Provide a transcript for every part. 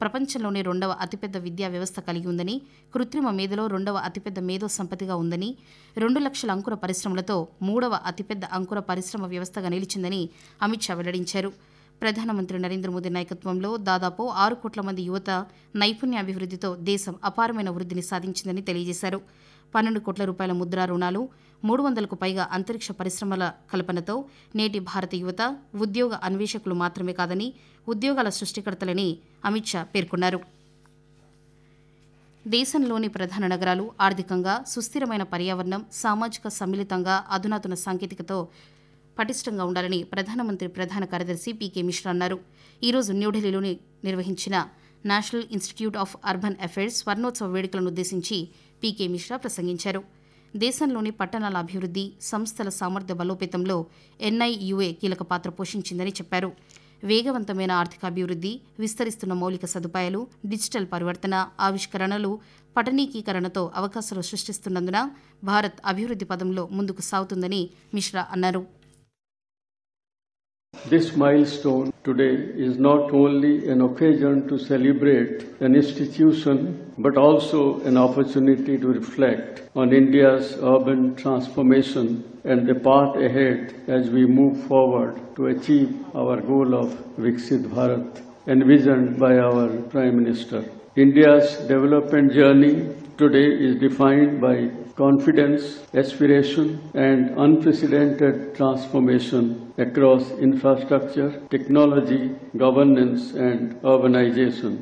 ప్రపంచంలోనే రెండవ అతిపెద్ద విద్యా వ్యవస్థ కలిగి ఉందని కృత్రిమ మేధలో రెండవ అతిపెద్ద మేధో సంపత్తిగా ఉందని రెండు లక్షల అంకుర పరిశ్రమలతో మూడవ అతిపెద్ద అంకుర పరిశ్రమ వ్యవస్థగా నిలిచిందని అమిత్ షా వెల్లడించారు ప్రధానమంత్రి నరేంద్ర మోదీ నాయకత్వంలో దాదాపు ఆరు కోట్ల మంది యువత నైపుణ్యాభివృద్ధితో దేశం అపారమైన వృద్ధిని సాధించిందని తెలియజేశారు పన్నెండు కోట్ల రూపాయల ముద్రా రుణాలు మూడు వందలకు పైగా అంతరిక్ష పరిశ్రమల కల్పనతో నేటి భారత యువత ఉద్యోగ అన్వేషకులు మాత్రమే కాదని ఉద్యోగాల సృష్టికర్తలని అమిత్ షా పేర్కొన్నారు దేశంలోని ప్రధాన నగరాలు ఆర్థికంగా సుస్థిరమైన పర్యావరణం సామాజిక సమ్మిళితంగా అధునాతన సాంకేతికతో పటిష్టంగా ఉండాలని ప్రధానమంత్రి ప్రధాన కార్యదర్శి పీకే మిశ్రా అన్నారు ఈరోజు న్యూఢిల్లీలోని నిర్వహించిన national institute of urban affairs స్వర్ణోత్సవ వేడుకలను ఉద్దేశించి పీకే మిశ్రా ప్రసంగించారు దేశంలోని పట్టణాల అభివృద్ధి సంస్థల సామర్థ్య బలోపేతంలో ఎన్ఐయుఏ కీలక పాత్ర పోషించిందని చెప్పారు వేగవంతమైన ఆర్థికాభివృద్ధి విస్తరిస్తున్న మౌలిక సదుపాయాలు డిజిటల్ పరివర్తన ఆవిష్కరణలు పట్టణీకీకరణతో అవకాశాలు సృష్టిస్తున్నందున భారత్ అభివృద్ధి పదంలో ముందుకు సాగుతుందని మిశ్రా అన్నారు This milestone today is not only an occasion to celebrate an institution but also an opportunity to reflect on India's urban transformation and the path ahead as we move forward to achieve our goal of Viksit Bharat envisioned by our Prime Minister. India's development journey today is defined by confidence, aspiration, and unprecedented transformation across infrastructure, technology, governance, and urbanization.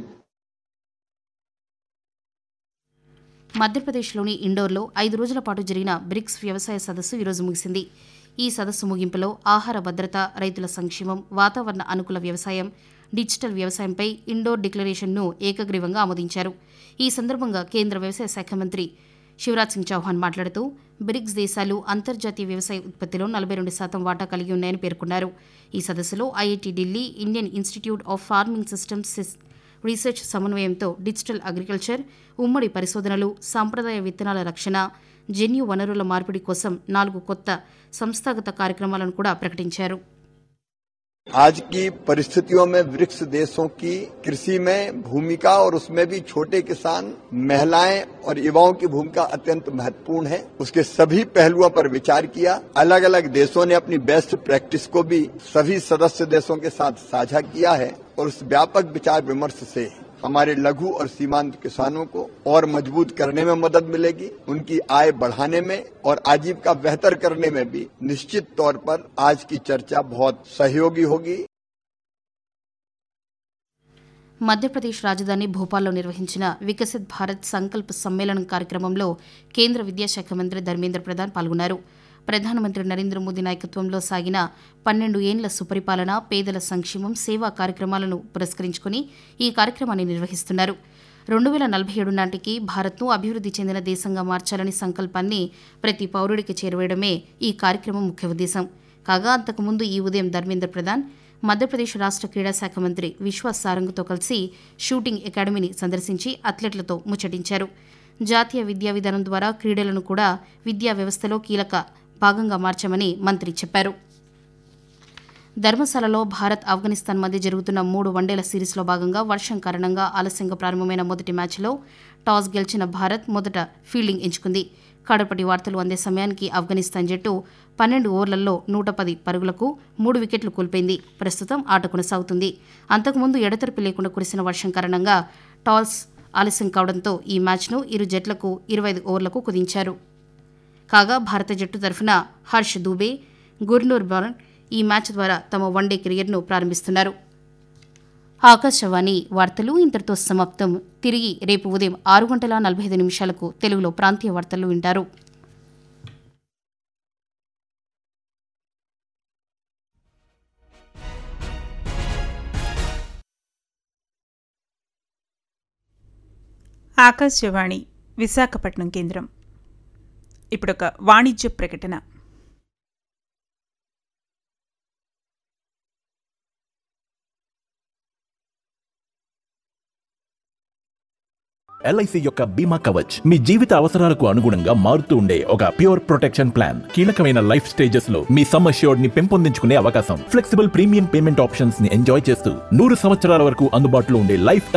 మధ్యప్రదేశ్లోని ఇండోర్లో ఐదు రోజుల పాటు జరిగిన bricks వ్యవసాయ సదస్సు ఈరోజు ముగిసింది ఈ సదస్సు ముగింపులో ఆహార భద్రత రైతుల సంక్షేమం వాతావరణ అనుకూల వ్యవసాయం డిజిటల్ వ్యవసాయంపై ఇండోర్ డిక్లరేషన్ను ఏకగ్రీవంగా ఆమోదించారు ఈ సందర్భంగా కేంద్ర వ్యవసాయ శాఖ మంత్రి శివరాజ్ సింగ్ చౌహాన్ మాట్లాడుతూ బ్రిక్స్ దేశాలు అంతర్జాతీయ వ్యవసాయ ఉత్పత్తిలో నలభై రెండు శాతం వాటా కలిగి ఉన్నాయని పేర్కొన్నారు ఈ సదస్సులో IIT Delhi Indian institute of farming systems research సమన్వయంతో డిజిటల్ అగ్రికల్చర్ ఉమ్మడి పరిశోధనలు సాంప్రదాయ విత్తనాల రక్షణ జన్యు వనరుల మార్పిడి కోసం నాలుగు కొత్త సంస్థాగత కార్యక్రమాలను కూడా ప్రకటించారు आज की परिस्थितियों में ब्रिक्स देशों की कृषि में भूमिका और उसमें भी छोटे किसान महिलाएं और युवाओं की भूमिका अत्यंत महत्वपूर्ण है उसके सभी पहलुओं पर विचार किया अलग अलग देशों ने अपनी बेस्ट प्रैक्टिस को भी सभी सदस्य देशों के साथ साझा किया है और उस व्यापक विचार विमर्श से हमारे लघु और सीमांत किसानों को और मजबूत करने में मदद मिलेगी उनकी आय बढ़ाने में और आजीविका बेहतर करने में भी निश्चित तौर पर आज की चर्चा बहुत सहयोगी होगी మధ్యప్రదేశ్ రాజధాని భోపాల్లో నిర్వహించిన వికసిత్ భారత్ సంకల్ప్ సమ్మేళనం కార్యక్రమంలో కేంద్ర విద్యాశాఖ మంత్రి ధర్మేంద్ర ప్రధాన్ పాల్గొన్నారు ప్రధానమంత్రి నరేంద్ర మోదీ నాయకత్వంలో సాగిన పన్నెండు ఏండ్ల సుపరిపాలన పేదల సంక్షేమం సేవా కార్యక్రమాలను పురస్కరించుకుని ఈ కార్యక్రమాన్ని నిర్వహిస్తున్నారు రెండు వేల నలభై ఏడు నాటికి భారత్ను అభివృద్ధి చెందిన దేశంగా మార్చాలని సంకల్పాన్ని ప్రతి పౌరుడికి చేరవేయడమే ఈ కార్యక్రమం ముఖ్య ఉద్దేశం కాగా అంతకుముందు ఈ ఉదయం ధర్మేంద్ర ప్రధాన్ మధ్యప్రదేశ్ రాష్ట్ర క్రీడా శాఖ మంత్రి విశ్వాస్ సారంగ్తో కలిసి షూటింగ్ అకాడమీని సందర్శించి అథ్లెట్లతో ముచ్చటించారు జాతీయ విద్యా విధానం ద్వారా క్రీడలను కూడా విద్యా వ్యవస్థలో కీలక భాగంగా మార్చామని మంత్రి చెప్పారు ధర్మశాలలో భారత్ ఆఫ్ఘనిస్తాన్ మధ్య జరుగుతున్న మూడు వన్డేల సిరీస్లో భాగంగా వర్షం కారణంగా ఆలస్యంగా ప్రారంభమైన మొదటి మ్యాచ్లో టాస్ గెలిచిన భారత్ మొదట ఫీల్డింగ్ ఎంచుకుంది కడపటి వార్తలు అందే సమయానికి ఆఫ్ఘనిస్తాన్ జట్టు పన్నెండు ఓవర్లలో నూట పది పరుగులకు మూడు వికెట్లు కోల్పోయింది ప్రస్తుతం ఆట కొనసాగుతుంది అంతకుముందు ఎడతెరిపి లేకుండా కురిసిన వర్షం కారణంగా టాస్ ఆలస్యం కావడంతో ఈ మ్యాచ్ను ఇరు జట్లకు ఇరవై ఐదు ఓవర్లకు కుదించారు కాగా భారత జట్టు తరఫున హర్ష్ దూబే గుర్నూర్ బరన్ ఈ మ్యాచ్ ద్వారా తమ వన్డే కెరియర్ను ప్రారంభిస్తున్నారు ఆకాశవాణి వార్తలు ఇంతటితో సమాప్తం తిరిగి రేపు ఉదయం ఆరు గంటల నలభై ఐదు నిమిషాలకు తెలుగులో ప్రాంతీయ వార్తలు వింటారు ఆకాశవాణి విశాఖపట్నం కేంద్రం ఇప్పుడొక వాణిజ్య ప్రకటన ఎల్ఐసి యొక్క బీమా కవచ్ మీ జీవిత అవసరాలకు అనుగుణంగా మారుతూ ఉండే ఒక ప్యూర్ ప్రొటెక్షన్ ప్లాన్ కీలకమైన లైఫ్ స్టేజెస్ లో మీ సమ్ అష్యూర్డ్ ని పెంపొందించుకునే అవకాశం ఫ్లెక్సిబుల్ ప్రీమియం పేమెంట్ ఆప్షన్స్ ని ఎంజాయ్ చేస్తూ నూరు సంవత్సరాల వరకు అందుబాటులో ఉండే లైఫ్